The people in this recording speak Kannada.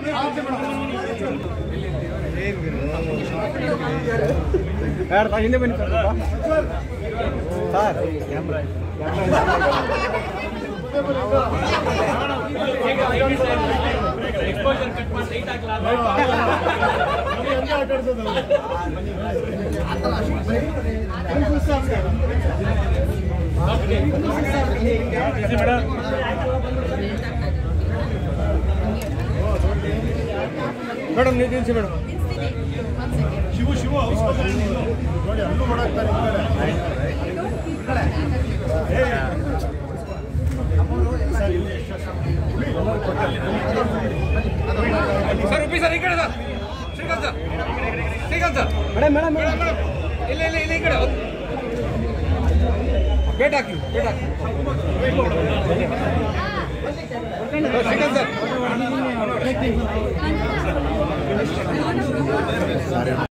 ಯಾರು ಹಿಂದೆ ಬನ್ನಿ ಸರ್ ಸರ್ ಮೇಡಮ್ ನೀವು ನಿಲ್ಸಿ ಮೇಡಮ್ ಶಿವು ಶಿವು ನೋಡಿ ಅಲ್ಲೂ ಮಾಡಾಕ್ತಾರೆ ಸರ್ ಉಪ್ಪಿ ಸರ್ ಈ ಕಡೆ sir Srikanth sir Srikanth sir madam madam madam madam ಇಲ್ಲ ಇಲ್ಲ ಇಲ್ಲ ಈ ಕಡೆ ಬೇಟ್ ಹಾಕಿ ಬೇಟ್ ಹಾಕಿ ಶ್ರೀಕಾಂತ್ ಸರ್